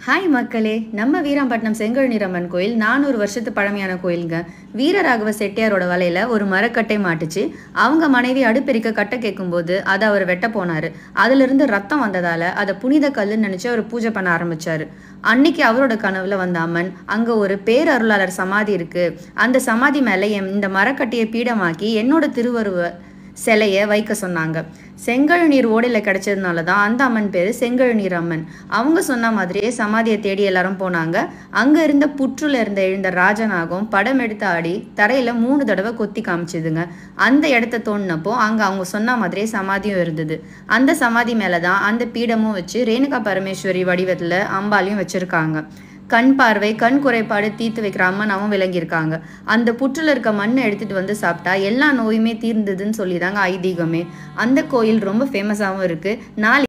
hi மக்களே நம்ம வீராம்பட்டினம் செங்கழுநீரம்மன் கோயில் நானூறு வருஷத்து பழமையான கோயிலுங்க வீரராகவ செட்டியாரோட வலையில ஒரு மரக்கட்டை மாட்டுச்சு அவங்க மனைவி அடுப்பெரிக்க கட்டை கேட்கும்போது அதை அவர் வெட்ட போனாரு அதிலிருந்து ரத்தம் வந்ததால அதை புனித கல்லுன்னு நினைச்சு அவர் பூஜை பண்ண ஆரம்பிச்சாரு அன்னைக்கு அவரோட கனவுல வந்த அம்மன் அங்க ஒரு பேரருளாளர் சமாதி இருக்கு அந்த சமாதி மேல என் இந்த மரக்கட்டையை பீடமாக்கி என்னோட திருவருவ சிலையை வைக்க சொன்னாங்க செங்கழுநீர் ஓடையில் கிடைச்சதுனால தான் அந்த அம்மன் பேர் செங்கழுநீர் அம்மன் அவங்க சொன்ன மாதிரியே சமாதியை தேடி எல்லாரும் போனாங்க அங்கே இருந்த புற்றுல இருந்த எழுந்த ராஜநாகம் படம் எடுத்து ஆடி தரையில் மூணு தடவை கொத்தி காமிச்சுதுங்க அந்த இடத்த தோண்டினப்போ அங்கே அவங்க சொன்ன மாதிரியே சமாதியும் இருந்தது அந்த சமாதி மேலே தான் அந்த பீடமும் வச்சு ரேணுகா பரமேஸ்வரி வடிவத்தில் அம்பாலையும் வச்சுருக்காங்க கண் பார்வை கண் குறைபாடு தீர்த்து வைக்கிற அம்மனாவும் விளங்கியிருக்காங்க அந்த புற்றுல இருக்க மண்ணை எடுத்துட்டு வந்து சாப்பிட்டா எல்லா நோயுமே தீர்ந்ததுன்னு சொல்லி தாங்க ஐதீகமே அந்த கோயில் ரொம்ப ஃபேமஸாகவும் இருக்கு நாளை